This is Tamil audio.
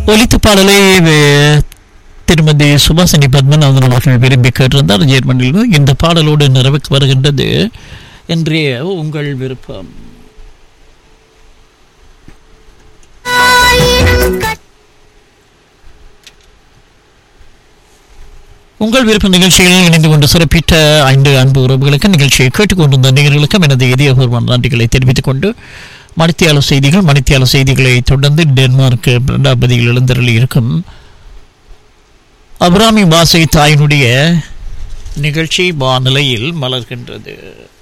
ஒலித்து பாடலை வே- திருமதி சுபாசினி பத்மநாதன் அவர்கள் விரும்பி கேட்டிருந்தார் ஜெர்மனியில் இந்த பாடலோடு நிறைவுக்கு வருகின்றது இன்றைய உங்கள் விருப்பம் உங்கள் விருப்ப நிகழ்ச்சியில் இணைந்து கொண்டு சிறப்பித்த ஐந்து அன்பு உறவுகளுக்கு நிகழ்ச்சியை கேட்டுக்கொண்டிருந்த நேயர்களுக்கும் எனது இதயபூர்வமான நன்றிகளை தெரிவித்துக் கொண்டு மணித்தியால செய்திகள் மணித்தியால செய்திகளை தொடர்ந்து டென்மார்க் பிரண்டாபதியில் எழுந்தருளி இருக்கும் அபிராமி பாசை தாயினுடைய நிகழ்ச்சி வானிலையில் மலர்கின்றது